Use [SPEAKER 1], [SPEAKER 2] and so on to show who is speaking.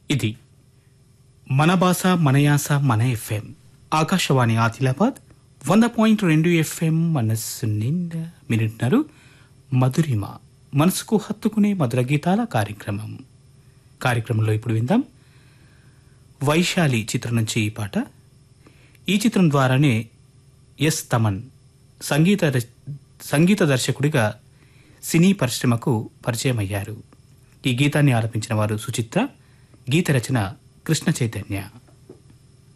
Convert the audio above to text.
[SPEAKER 1] ఇది మన భాష మన యాస మన ఎఫ్ఎం ఆకాశవాణి ఆదిలాబాద్ వంద పాయింట్ రెండు ఎఫ్ఎం మనస్సు నిండా మీరుంటున్నారు మధురిమ మనసుకు హత్తుకునే మధుర గీతాల కార్యక్రమం కార్యక్రమంలో ఇప్పుడు విందాం వైశాలి చిత్రం నుంచి ఈ పాట ఈ చిత్రం ద్వారానే ఎస్ తమన్ సంగీత ర- సంగీత దర్శకుడిగా సినీ పరిశ్రమకు పరిచయం అయ్యారు ఈ గీతాన్ని ఆలపించిన వారు సుచిత్ర గీత రచన కృష్ణ చైతన్య